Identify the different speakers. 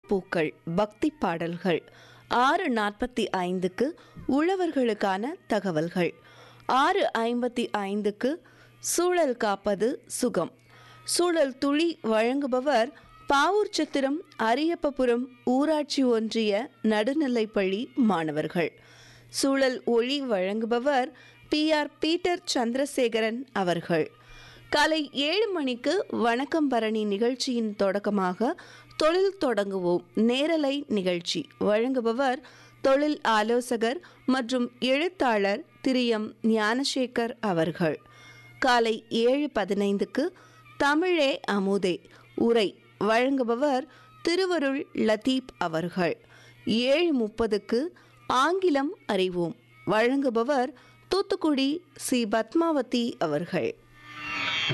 Speaker 1: பூக்கள் பக்தி பாடல்கள் ஆறு நாற்பத்தி ஐந்துக்கு உழவர்களுக்கான தகவல்கள் ஆறு ஐம்பத்தி ஐந்துக்கு சூழல் காப்பது சுகம் சூழல் துளி வழங்குபவர் பாவூர் சத்திரம் அரியப்பபுரம் ஊராட்சி ஒன்றிய நடுநிலைப்பள்ளி மாணவர்கள் சூழல் ஒளி வழங்குபவர் பி ஆர் பீட்டர் சந்திரசேகரன் அவர்கள் காலை ஏழு மணிக்கு வணக்கம் பரணி நிகழ்ச்சியின் தொடக்கமாக தொழில் தொடங்குவோம் நேரலை நிகழ்ச்சி வழங்குபவர் தொழில் ஆலோசகர் மற்றும் எழுத்தாளர் திரு எம் ஞானசேகர் அவர்கள் காலை ஏழு பதினைந்துக்கு தமிழே அமுதே உரை வழங்குபவர் திருவருள் லத்தீப் அவர்கள் ஏழு முப்பதுக்கு ஆங்கிலம் அறிவோம் வழங்குபவர் தூத்துக்குடி சி பத்மாவதி அவர்கள்